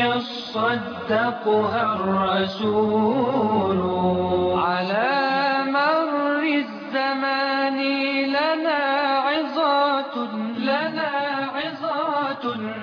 يصدقها الرسول على مر الزمان لنا عظات لنا عظات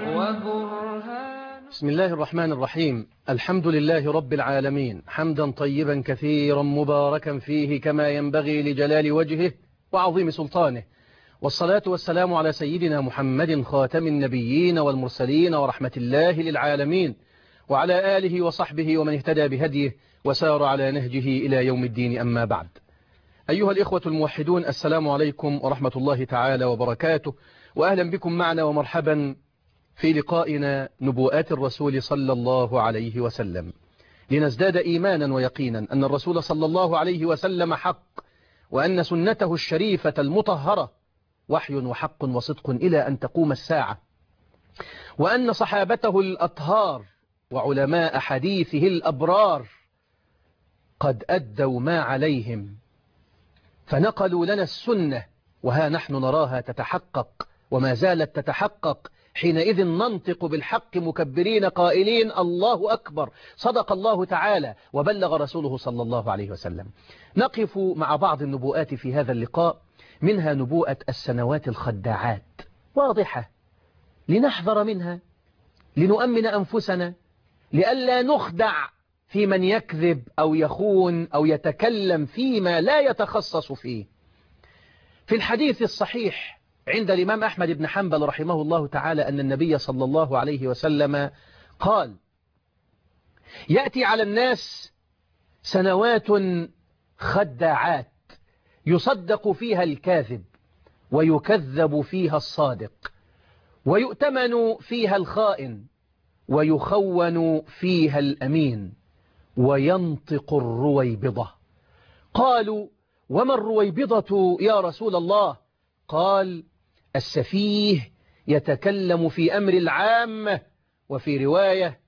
وبرهان بسم الله الرحمن الرحيم الحمد لله رب العالمين حمدا طيبا كثيرا مباركا فيه كما ينبغي لجلال وجهه وعظيم سلطانه والصلاة والسلام على سيدنا محمد خاتم النبيين والمرسلين ورحمة الله للعالمين وعلى آله وصحبه ومن اهتدى بهديه وسار على نهجه إلى يوم الدين أما بعد أيها الإخوة الموحدون السلام عليكم ورحمة الله تعالى وبركاته وأهلا بكم معنا ومرحبا في لقائنا نبوءات الرسول صلى الله عليه وسلم لنزداد إيمانا ويقينا أن الرسول صلى الله عليه وسلم حق وأن سنته الشريفة المطهرة وحي وحق وصدق إلى أن تقوم الساعة وأن صحابته الأطهار وعلماء حديثه الأبرار قد أدوا ما عليهم فنقلوا لنا السنة وها نحن نراها تتحقق وما زالت تتحقق حينئذ ننطق بالحق مكبرين قائلين الله أكبر صدق الله تعالى وبلغ رسوله صلى الله عليه وسلم نقف مع بعض النبوءات في هذا اللقاء منها نبوءة السنوات الخداعات واضحة لنحذر منها لنؤمن أنفسنا لئلا نخدع في من يكذب أو يخون أو يتكلم فيما لا يتخصص فيه في الحديث الصحيح عند الإمام أحمد بن حنبل رحمه الله تعالى أن النبي صلى الله عليه وسلم قال يأتي على الناس سنوات خداعات يصدق فيها الكاذب ويكذب فيها الصادق ويؤتمن فيها الخائن ويخون فيها الأمين وينطق الرويبضة قالوا وما الرويبضة يا رسول الله قال السفيه يتكلم في أمر العامة وفي رواية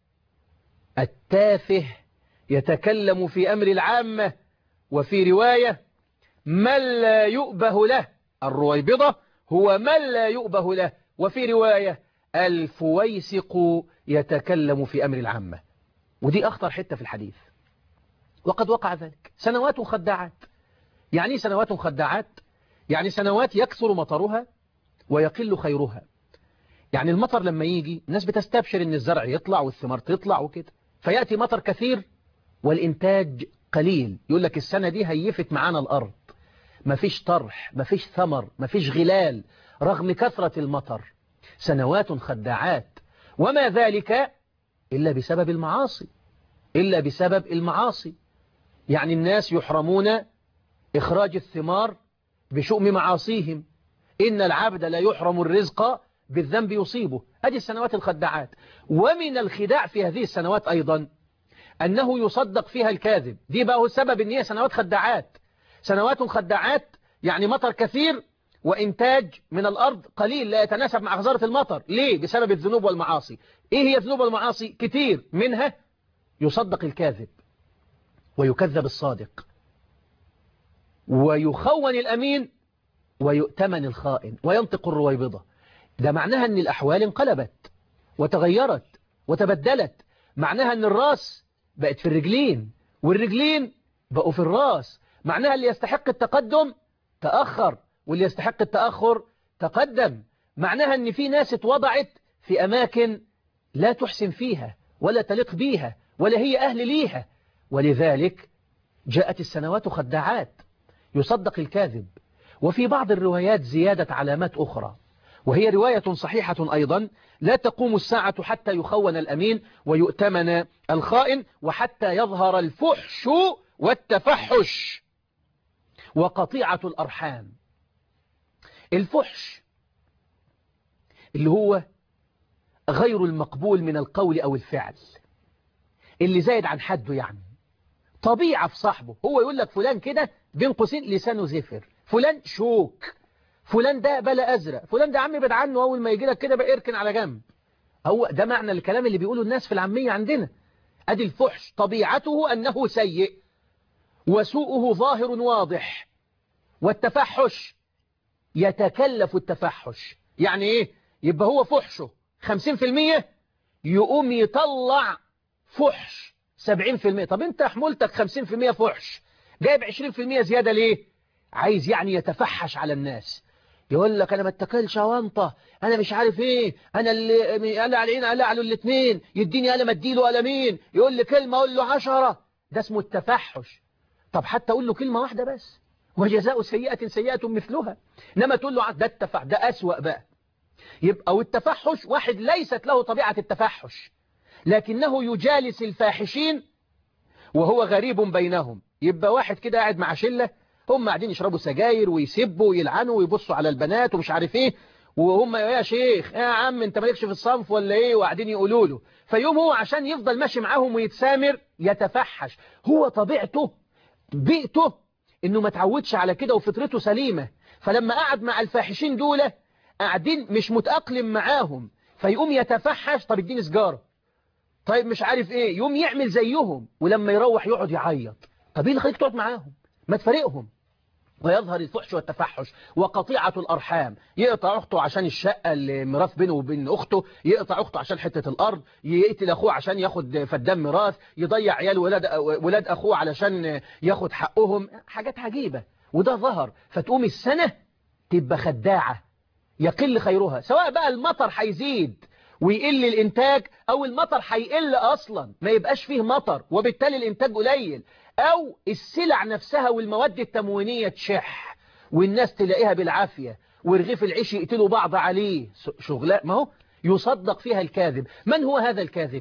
التافه يتكلم في أمر العامة وفي رواية من لا يؤبه له الرويبضة هو من لا يؤبه له وفي رواية الفويسق يتكلم في أمر العامة ودي أخطر حتة في الحديث وقد وقع ذلك سنوات خداعات يعني سنوات خداعات يعني سنوات يكثر مطرها ويقل خيرها يعني المطر لما يجي الناس بتستبشر ان الزرع يطلع والثمار تطلع وكده فيأتي مطر كثير والإنتاج قليل يقول لك السنة دي هيفت معانا الأرض مفيش طرح مفيش ثمر مفيش غلال رغم كثرة المطر سنوات خداعات وما ذلك إلا بسبب المعاصي إلا بسبب المعاصي يعني الناس يحرمون إخراج الثمار بشؤم معاصيهم إن العبد لا يحرم الرزق بالذنب يصيبه هذه السنوات الخداعات ومن الخداع في هذه السنوات أيضا أنه يصدق فيها الكاذب دي بقى هو السبب أن هي سنوات خداعات سنوات خداعات يعني مطر كثير وإنتاج من الأرض قليل لا يتناسب مع غزارة المطر ليه؟ بسبب الذنوب والمعاصي إيه هي الذنوب والمعاصي؟ كتير منها يصدق الكاذب ويكذب الصادق ويخون الأمين ويؤتمن الخائن وينطق الرويبضة ده معناها أن الأحوال انقلبت وتغيرت وتبدلت معناها أن الراس بقت في الرجلين والرجلين بقوا في الراس معناها اللي يستحق التقدم تأخر واللي يستحق التأخر تقدم معناها أن في ناس اتوضعت في أماكن لا تحسن فيها ولا تليق بيها ولا هي أهل ليها ولذلك جاءت السنوات خداعات يصدق الكاذب وفي بعض الروايات زيادة علامات أخرى وهي رواية صحيحة أيضا لا تقوم الساعة حتى يخون الأمين ويؤتمن الخائن وحتى يظهر الفحش والتفحش وقطيعة الأرحام الفحش اللي هو غير المقبول من القول أو الفعل اللي زايد عن حده يعني طبيعة في صاحبه هو يقول لك فلان كده بين قوسين لسانه زفر فلان شوك فلان ده بلا أزرق فلان ده عم ابعد عنه أول ما يجي لك كده بقى اركن على جنب هو ده معنى الكلام اللي بيقوله الناس في العامية عندنا أدي الفحش طبيعته أنه سيء وسوءه ظاهر واضح والتفحش يتكلف التفحش يعني إيه يبقى هو فحشه 50% يقوم يطلع فحش 70% طب انت حمولتك 50% فحش جايب 20% زيادة ليه عايز يعني يتفحش على الناس يقول لك انا ما اتكلش وانطه انا مش عارف ايه انا اللي انا على عين انا على الاثنين يديني قلم اديله قلمين يقول لي كلمه اقول له 10 ده اسمه التفحش طب حتى اقول له كلمه واحده بس وجزاء سيئه سيئه مثلها انما تقول له ده التفح ده اسوأ بقى يبقى والتفحش واحد ليست له طبيعه التفحش لكنه يجالس الفاحشين وهو غريب بينهم يبقى واحد كده قاعد مع شله هم قاعدين يشربوا سجاير ويسبوا ويلعنوا ويبصوا على البنات ومش عارف ايه وهم يا شيخ يا عم انت مالكش في الصنف ولا ايه وقاعدين يقولوا له فيوم هو عشان يفضل ماشي معاهم ويتسامر يتفحش هو طبيعته بيئته انه ما تعودش على كده وفطرته سليمة فلما قعد مع الفاحشين دول قاعدين مش متأقلم معاهم فيقوم يتفحش طب اديني سجارة طيب مش عارف ايه يقوم يعمل زيهم ولما يروح يقعد يعيط طب ايه اللي خليك تقعد معاهم ما تفارقهم ويظهر الفحش والتفحش وقطيعة الأرحام يقطع أخته عشان الشقة اللي ميراث بينه وبين أخته يقطع أخته عشان حتة الأرض يقتل أخوه عشان ياخد فدان ميراث يضيع عيال ولاد, ولاد أخوه علشان ياخد حقهم حاجات عجيبة وده ظهر فتقوم السنة تبقى خداعة يقل خيرها سواء بقى المطر هيزيد ويقل الإنتاج أو المطر هيقل أصلا ما يبقاش فيه مطر وبالتالي الإنتاج قليل أو السلع نفسها والمواد التموينية تشح والناس تلاقيها بالعافية ورغيف العيش يقتلوا بعض عليه شغلاء ما هو يصدق فيها الكاذب من هو هذا الكاذب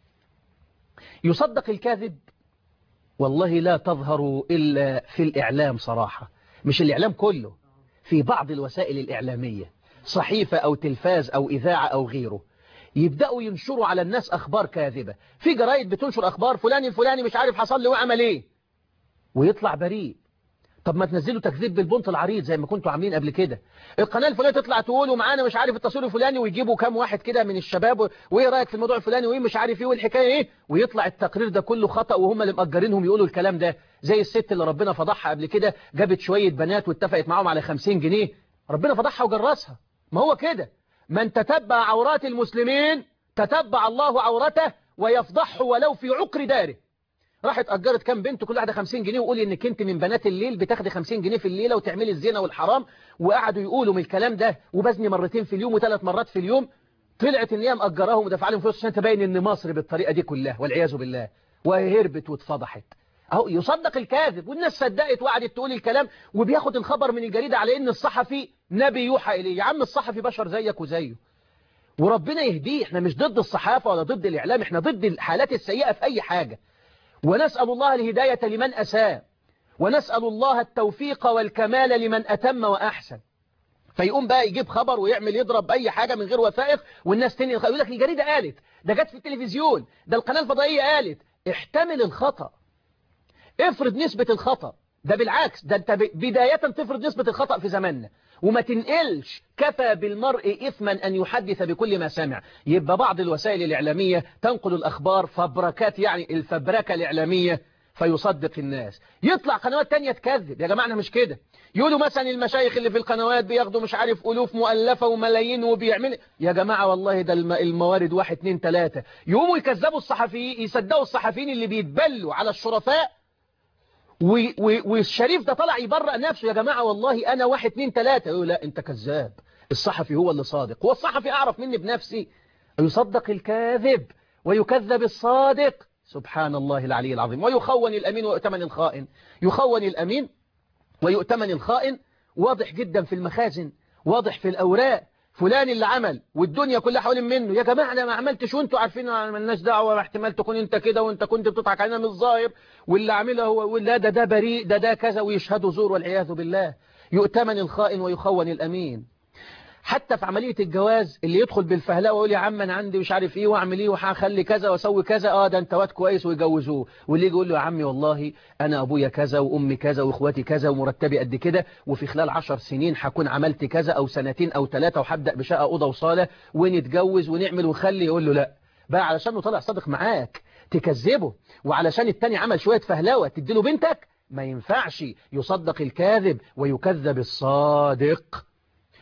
يصدق الكاذب والله لا تظهر إلا في الإعلام صراحة مش الإعلام كله في بعض الوسائل الإعلامية صحيفة أو تلفاز أو إذاعة أو غيره يبدأوا ينشروا على الناس أخبار كاذبة في جرايد بتنشر أخبار فلان الفلاني مش عارف حصل له وعمل إيه ويطلع بريء طب ما تنزلوا تكذيب بالبنط العريض زي ما كنتوا عاملين قبل كده القناة الفلانية تطلع تقولوا معانا مش عارف التصوير الفلاني ويجيبوا كام واحد كده من الشباب وايه رايك في الموضوع الفلاني وايه مش عارف ايه والحكايه ايه ويطلع التقرير ده كله خطأ وهم اللي مأجرينهم يقولوا الكلام ده زي الست اللي ربنا فضحها قبل كده جابت شوية بنات واتفقت معاهم على 50 جنيه ربنا فضحها وجرسها ما هو كده من تتبع عورات المسلمين تتبع الله عورته ويفضحه ولو في عقر داره راحت أجرت كام بنت كل واحدة 50 جنيه وقولي انك انت من بنات الليل بتاخدي 50 جنيه في الليلة وتعملي الزنا والحرام وقعدوا يقولوا من الكلام ده وبزني مرتين في اليوم وثلاث مرات في اليوم طلعت ان هي مأجراهم ودفع لهم فلوس عشان تبين ان مصر بالطريقة دي كلها والعياذ بالله وهربت واتفضحت اهو يصدق الكاذب والناس صدقت وقعدت تقول الكلام وبياخد الخبر من الجريدة على ان الصحفي نبي يوحى اليه يا عم الصحفي بشر زيك وزيه وربنا يهديه احنا مش ضد الصحافة ولا ضد الإعلام احنا ضد الحالات السيئة في أي حاجة ونسأل الله الهداية لمن أساء ونسأل الله التوفيق والكمال لمن أتم وأحسن فيقوم بقى يجيب خبر ويعمل يضرب أي حاجة من غير وثائق والناس تاني يقول لك الجريدة قالت ده جت في التلفزيون ده القناة الفضائية قالت احتمل الخطأ افرض نسبة الخطأ ده بالعكس ده انت بداية تفرض نسبة الخطأ في زماننا وما تنقلش كفى بالمرء إثما أن يحدث بكل ما سمع يبقى بعض الوسائل الإعلامية تنقل الأخبار فبركات يعني الفبركة الإعلامية فيصدق الناس يطلع قنوات تانية تكذب يا جماعة مش كده يقولوا مثلا المشايخ اللي في القنوات بياخدوا مش عارف ألوف مؤلفة وملايين وبيعمل يا جماعة والله ده الموارد واحد اتنين تلاتة يقوموا يكذبوا الصحفيين يصدقوا الصحفيين اللي بيتبلوا على الشرفاء والشريف ده طلع يبرأ نفسه يا جماعة والله أنا واحد اتنين تلاتة يقول لا أنت كذاب الصحفي هو اللي صادق هو الصحفي أعرف مني بنفسي يصدق الكاذب ويكذب الصادق سبحان الله العلي العظيم ويخون الأمين ويؤتمن الخائن يخون الأمين ويؤتمن الخائن واضح جدا في المخازن واضح في الأوراق فلان اللي عمل والدنيا كلها حوالين منه يا جماعة انا ما عملتش وانتوا عارفين ما مالناش دعوه احتمال تكون انت كده وانت كنت بتضحك علينا من الظاهر واللي عاملها هو لا ده ده بريء ده ده كذا ويشهدوا زور والعياذ بالله يؤتمن الخائن ويخون الامين حتى في عملية الجواز اللي يدخل بالفهلاء ويقول يا عم انا عندي مش عارف ايه واعمل ايه وهخلي كذا واسوي كذا اه ده انت واد كويس ويجوزوه واللي يجي يقول له يا عمي والله انا ابويا كذا وامي كذا واخواتي كذا ومرتبي قد كده وفي خلال عشر سنين هكون عملت كذا او سنتين او ثلاثة وهبدا بشقه اوضه وصاله ونتجوز ونعمل ونخلي يقول له لا بقى علشان طلع صادق معاك تكذبه وعلشان التاني عمل شوية فهلاوة تديله بنتك ما ينفعش يصدق الكاذب ويكذب الصادق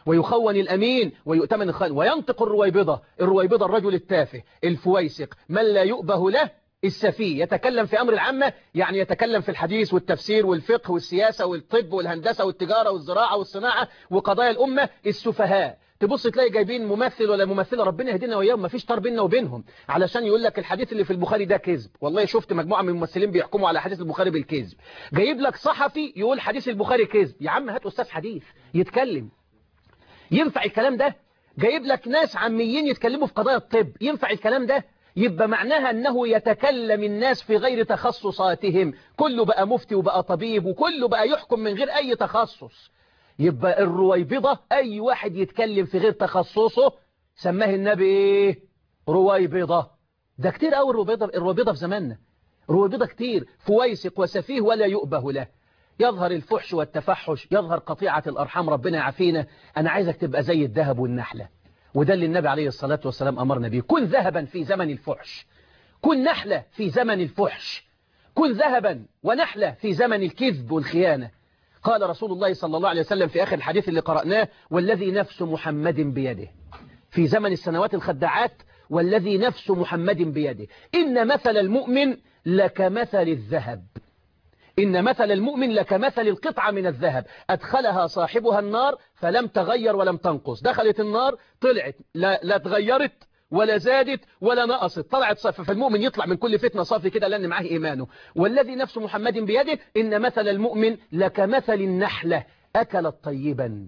ويخون الأمين ويؤتمن الخان وينطق الرويبضة الرويبضة الرجل التافه الفويسق من لا يؤبه له السفيه يتكلم في أمر العامة يعني يتكلم في الحديث والتفسير والفقه والسياسة والطب والهندسة والتجارة والزراعة والصناعة وقضايا الأمة السفهاء تبص تلاقي جايبين ممثل ولا ممثلة ربنا يهدينا وياهم مفيش طار بيننا وبينهم علشان يقول لك الحديث اللي في البخاري ده كذب والله شفت مجموعة من الممثلين بيحكموا على حديث البخاري بالكذب جايب لك صحفي يقول حديث البخاري كذب يا عم هات أستاذ حديث يتكلم ينفع الكلام ده جايب لك ناس عاميين يتكلموا في قضايا الطب ينفع الكلام ده يبقى معناها أنه يتكلم الناس في غير تخصصاتهم كله بقى مفتي وبقى طبيب وكله بقى يحكم من غير أي تخصص يبقى الرويبضة أي واحد يتكلم في غير تخصصه سماه النبي إيه رويبضة ده كتير قوي الرويبضة الرويبضة في زماننا رويبضة كتير فويسق وسفيه ولا يؤبه له يظهر الفحش والتفحش يظهر قطيعة الأرحام ربنا يعافينا أنا عايزك تبقى زي الذهب والنحلة وده اللي النبي عليه الصلاة والسلام أمرنا به كن ذهبا في زمن الفحش كن نحلة في زمن الفحش كن ذهبا ونحلة في زمن الكذب والخيانة قال رسول الله صلى الله عليه وسلم في آخر الحديث اللي قرأناه والذي نفس محمد بيده في زمن السنوات الخداعات والذي نفس محمد بيده إن مثل المؤمن لكمثل الذهب إن مثل المؤمن لكمثل القطعة من الذهب أدخلها صاحبها النار فلم تغير ولم تنقص دخلت النار طلعت لا, لا تغيرت ولا زادت ولا نقصت طلعت صافي فالمؤمن يطلع من كل فتنة صافي كده لأن معاه إيمانه والذي نفس محمد بيده إن مثل المؤمن لكمثل النحلة أكلت طيبا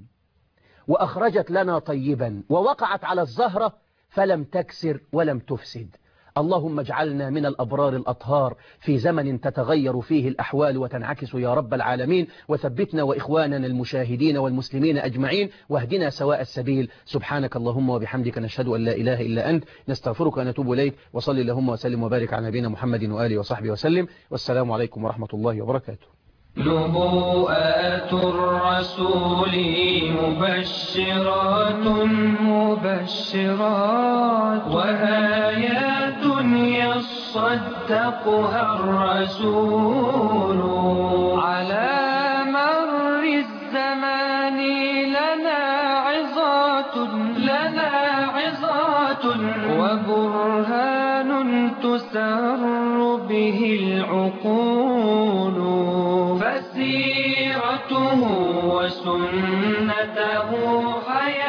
وأخرجت لنا طيبا ووقعت على الزهرة فلم تكسر ولم تفسد اللهم اجعلنا من الأبرار الأطهار في زمن تتغير فيه الأحوال وتنعكس يا رب العالمين وثبتنا وإخواننا المشاهدين والمسلمين أجمعين واهدنا سواء السبيل سبحانك اللهم وبحمدك نشهد أن لا إله إلا أنت نستغفرك ونتوب إليك وصلي اللهم وسلم وبارك على نبينا محمد وآله وصحبه وسلم والسلام عليكم ورحمة الله وبركاته نبوءات الرسول مبشرات مبشرات وآيات يصدقها الرسول على مر الزمان لنا عظات لنا عظات وبرهان تسر به العقول فسيرته وسنته حياة